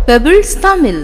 pebbles Tamil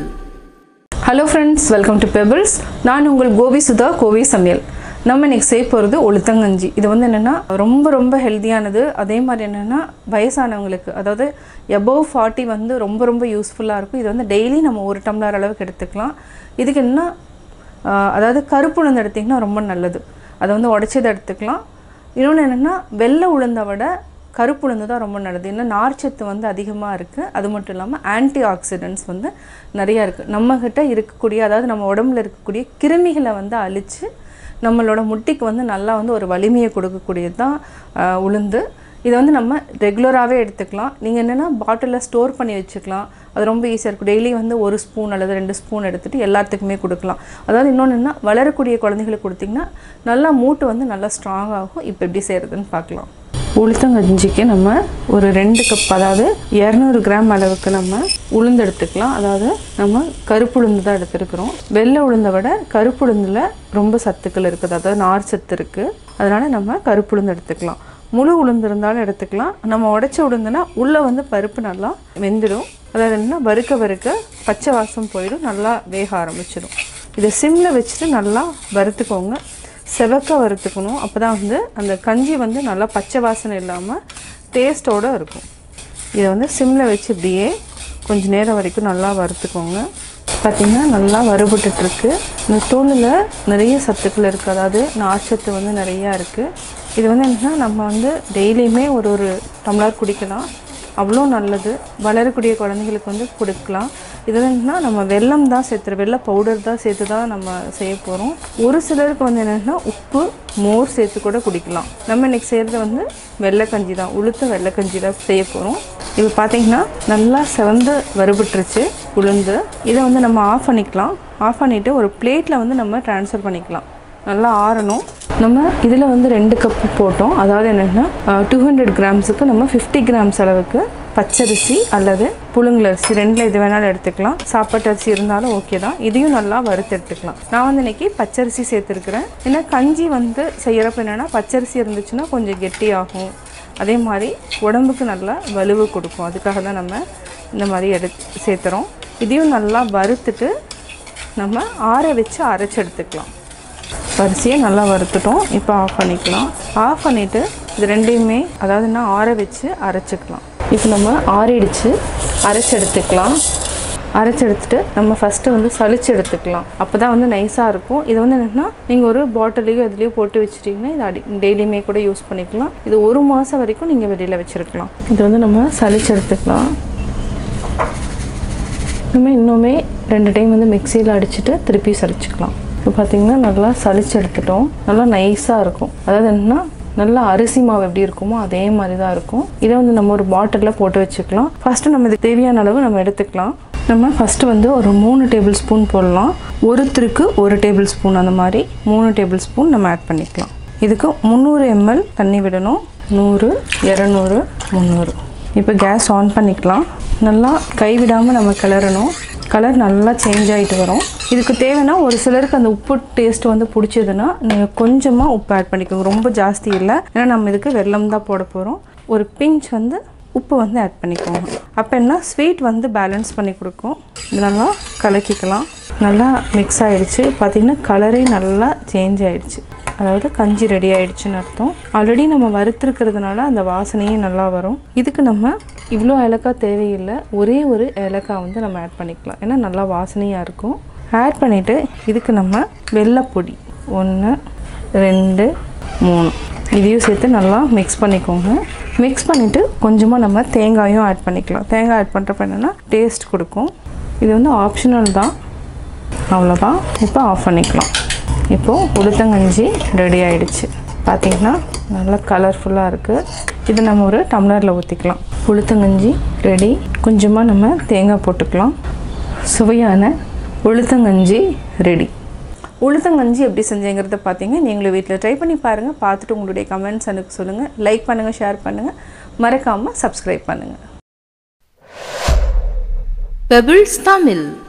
hello friends welcome to Pebbles நான் உங்கள் கோபி சுதா கோவி சமையல் நம்ம இன்னைக்கு செய்ய போகிறது உளுத்தங்கஞ்சி இது வந்து என்னென்னா ரொம்ப ரொம்ப ஹெல்த்தியானது அதே மாதிரி என்னென்னா வயசானவங்களுக்கு அதாவது எபோவ் ஃபார்ட்டி வந்து ரொம்ப ரொம்ப யூஸ்ஃபுல்லாக இருக்கும் இது வந்து டெய்லி நம்ம ஒரு டம்ளர் அளவுக்கு எடுத்துக்கலாம் இதுக்கு என்ன ஆஹ், அதாவது கருப்பு உளுந்து எடுத்திங்கன்னா ரொம்ப நல்லது அதை வந்து உடச்சதை எடுத்துக்கலாம் இன்னொன்று என்னென்னா வெள்ளை உளுந்தை விட கருப்பு உளுந்து தான் ரொம்ப நல்லது இன்னும் நார்ச்சத்து வந்து அதிகமாக இருக்குது அது மட்டும் இல்லாமல் ஆன்டி ஆக்சிடென்ட்ஸ் வந்து நிறையா இருக்குது நம்மக்கிட்ட இருக்கக்கூடிய அதாவது நம்ம உடம்புல இருக்கக்கூடிய கிருமிகளை வந்து அழித்து நம்மளோட முட்டிக்கு வந்து நல்லா வந்து ஒரு வலிமையை கொடுக்கக்கூடியது தான் ஆஹ், உளுந்து இதை வந்து நம்ம ரெகுலராகவே எடுத்துக்கலாம் நீங்கள் என்னென்னா பாட்டிலில் ஸ்டோர் பண்ணி வச்சுக்கலாம் அது ரொம்ப ஈஸியாக இருக்கும் டெய்லி வந்து ஒரு ஸ்பூன் அல்லது ரெண்டு ஸ்பூன் எடுத்துகிட்டு எல்லாத்துக்குமே கொடுக்கலாம் அதாவது இன்னொன்று என்ன வளரக்கூடிய குழந்தைகளுக்கு கொடுத்திங்கன்னா நல்லா மூட்டு வந்து நல்லா ஸ்ட்ராங் ஆகும் இப்போ எப்படி செய்கிறதுன்னு பார்க்கலாம் உளுத்தங்கஞ்சிக்கு நம்ம ஒரு ரெண்டு கப் அதாவது இரநூறு கிராம் அளவுக்கு நம்ம உளுந்து எடுத்துக்கலாம் அதாவது நம்ம கருப்பு உளுந்து தான் எடுத்துருக்குறோம் வெள்ளை உளுந்தை விட கருப்பு உளுந்தில் ரொம்ப சத்துக்கள் இருக்குது அதாவது நார் சத்து இருக்குது அதனால் நம்ம கருப்பு உளுந்து எடுத்துக்கலாம் முழு உளுந்து இருந்தாலும் எடுத்துக்கலாம் நம்ம உடைச்ச உளுந்துனா உள்ளே வந்து பருப்பு நல்லா வெந்துடும் அதாவது என்ன வறுக்க வறுக்க பச்சை வாசம் போயிடும் நல்லா வேக ஆரம்பிச்சிடும் இதை சிம்மில் வச்சுட்டு நல்லா வறுத்துக்கோங்க செவக்க வறுத்துக்கணும் அப்போ தான் வந்து அந்த கஞ்சி வந்து நல்லா பச்சை வாசனை இல்லாமல் டேஸ்ட்டோடு இருக்கும் இதை வந்து சிம்மில் வச்சு இப்படியே கொஞ்சம் நேரம் வரைக்கும் நல்லா வறுத்துக்கோங்க பார்த்திங்கன்னா நல்லா வறுபட்டுட்ருக்கு இந்த தூளில் நிறைய சத்துக்கள் இருக்குது அதாவது நார்ச்சத்து வந்து நிறையா இருக்குது இது வந்து என்னன்னா நம்ம வந்து டெய்லியுமே ஒரு ஒரு டம்ளர் குடிக்கலாம் அவ்வளோ நல்லது வளரக்கூடிய குழந்தைங்களுக்கு வந்து கொடுக்கலாம் இது என்னன்னா நம்ம வெல்லம் தான் சேர்த்துரு வெள்ளை பவுடர் தான் சேர்த்து தான் நம்ம செய்ய போகிறோம் ஒரு சிலருக்கு வந்து என்னென்னா உப்பு மோர் சேர்த்து கூட குடிக்கலாம் நம்ம இன்னைக்கு செய்கிறது வந்து வெள்ளைக்கஞ்சி தான் உளுத்த வெள்ளைக்கஞ்சி தான் செய்ய போகிறோம் இப்போ பார்த்தீங்கன்னா நல்லா செவந்து வறுபட்டுருச்சு உளுந்து இதை வந்து நம்ம ஆஃப் பண்ணிக்கலாம் ஆஃப் பண்ணிவிட்டு ஒரு பிளேட்டில் வந்து நம்ம ட்ரான்ஸ்ஃபர் பண்ணிக்கலாம் நல்லா ஆறணும் நம்ம இதில் வந்து ரெண்டு கப்பு போட்டோம் அதாவது என்னென்னா டூ ஹண்ட்ரட் கிராம்ஸுக்கு நம்ம ஃபிஃப்டி கிராம்ஸ் அளவுக்கு பச்சரிசி அல்லது புழுங்கல் அரிசி ரெண்டில் இது வேணாலும் எடுத்துக்கலாம் சாப்பாட்டு அரிசி இருந்தாலும் ஓகே தான் இதையும் நல்லா வறுத்து எடுத்துக்கலாம் நான் வந்து இன்னைக்கு பச்சரிசி சேர்த்துருக்குறேன் ஏன்னா கஞ்சி வந்து செய்கிறப்ப என்னென்னா பச்சரிசி இருந்துச்சுன்னா கொஞ்சம் கெட்டியாகும் அதே மாதிரி உடம்புக்கு நல்லா வலுவு கொடுக்கும் அதுக்காக தான் நம்ம இந்த மாதிரி எடுத்து சேர்த்துறோம் இதையும் நல்லா வறுத்துட்டு நம்ம ஆற வச்சு அரைச்சி எடுத்துக்கலாம் அரிசியை நல்லா வறுத்துட்டோம் இப்போ ஆஃப் பண்ணிக்கலாம் ஆஃப் பண்ணிவிட்டு இது ரெண்டையுமே அதாவது என்ன ஆற வச்சு அரைச்சிக்கலாம் இப்போ நம்ம ஆறிடுச்சு அரைச்சி எடுத்துக்கலாம் அரைச்சி எடுத்துட்டு நம்ம ஃபஸ்ட்டு வந்து சலிச்சு எடுத்துக்கலாம் அப்போ தான் வந்து நைஸாக இருக்கும் இது வந்து என்னென்னா நீங்கள் ஒரு பாட்டிலையோ இதுலேயோ போட்டு வச்சுட்டிங்கன்னா இது அடி டெய்லியுமே கூட யூஸ் பண்ணிக்கலாம் இது ஒரு மாதம் வரைக்கும் நீங்கள் வெளியில் வச்சுருக்கலாம் இது வந்து நம்ம சலிச்சு எடுத்துக்கலாம் நம்ம இன்னுமே ரெண்டு டைம் வந்து மிக்சியில் அடிச்சுட்டு திருப்பி சலிச்சுக்கலாம் இப்போ பார்த்தீங்கன்னா நல்லா சலிச்சு எடுத்துட்டோம் நல்லா நைஸாக இருக்கும் அதாவது என்னன்னா நல்லா அரிசி மாவு எப்படி இருக்குமோ அதே மாதிரி தான் இருக்கும் இதை வந்து நம்ம ஒரு பாட்டிலில் போட்டு வச்சுக்கலாம் ஃபஸ்ட்டு நம்ம இதுக்கு தேவையான அளவு நம்ம எடுத்துக்கலாம் நம்ம ஃபஸ்ட்டு வந்து ஒரு மூணு டேபிள் ஸ்பூன் போடலாம் ஒருத்தருக்கு ஒரு டேபிள் ஸ்பூன் அந்த மாதிரி மூணு டேபிள் ஸ்பூன் நம்ம ஆட் பண்ணிக்கலாம் இதுக்கு முந்நூறு எம்எல் தண்ணி விடணும் நூறு இரநூறு முந்நூறு இப்போ கேஸ் ஆன் பண்ணிக்கலாம் நல்லா கைவிடாமல் நம்ம கிளறணும் கலர் நல்லா சேஞ்ச் ஆகிட்டு வரும் இதுக்கு தேவைன்னா ஒரு சிலருக்கு அந்த உப்பு டேஸ்ட் வந்து பிடிச்சதுன்னா நீங்கள் கொஞ்சமாக உப்பு ஆட் பண்ணிக்கோங்க ரொம்ப ஜாஸ்தி இல்லை ஏன்னா நம்ம இதுக்கு வெல்லம் தான் போட போகிறோம் ஒரு பிஞ்ச் வந்து உப்பு வந்து ஆட் பண்ணிக்கோங்க அப்போ என்ன ஸ்வீட் வந்து பேலன்ஸ் பண்ணி கொடுக்கும் இது நல்லா கலக்கிக்கலாம் நல்லா மிக்ஸ் ஆகிடுச்சு பார்த்திங்கன்னா கலரே நல்லா சேஞ்ச் ஆகிடுச்சு அதாவது கஞ்சி ரெடி ஆயிடுச்சுன்னு அர்த்தம் ஆல்ரெடி நம்ம வறுத்துருக்கிறதுனால அந்த வாசனையும் நல்லா வரும் இதுக்கு நம்ம இவ்வளோ ஏலக்காய் தேவையில்லை ஒரே ஒரு ஏலக்காய் வந்து நம்ம ஆட் பண்ணிக்கலாம் ஏன்னா நல்லா வாசனையாக இருக்கும் ஆட் பண்ணிவிட்டு இதுக்கு நம்ம வெள்ளைப்பொடி ஒன்று ரெண்டு மூணு இதையும் சேர்த்து நல்லா மிக்ஸ் பண்ணிக்கோங்க மிக்ஸ் பண்ணிவிட்டு கொஞ்சமாக நம்ம தேங்காயும் ஆட் பண்ணிக்கலாம் தேங்காய் ஆட் பண்ணுறப்ப என்னென்னா டேஸ்ட் கொடுக்கும் இது வந்து ஆப்ஷனல் தான் அவ்வளோதான் இப்போ ஆஃப் பண்ணிக்கலாம் இப்போது உளுத்தங்கஞ்சி ரெடி ஆயிடுச்சு பார்த்தீங்கன்னா நல்லா கலர்ஃபுல்லாக இருக்குது இது நம்ம ஒரு டம்ளரில் ஊற்றிக்கலாம் உளுத்தங்கஞ்சி ரெடி கொஞ்சமாக நம்ம தேங்காய் போட்டுக்கலாம் சுவையான உளுத்தங்கஞ்சி ரெடி உளுத்தங்கஞ்சி எப்படி செஞ்சேங்கிறத பார்த்தீங்க நீங்களும் வீட்டில் ட்ரை பண்ணி பாருங்கள் பார்த்துட்டு உங்களுடைய கமெண்ட்ஸ் எனக்கு சொல்லுங்கள் லைக் பண்ணுங்கள் ஷேர் பண்ணுங்கள் மறக்காமல் சப்ஸ்கிரைப் பண்ணுங்கள் பெபிள்ஸ் தமிழ்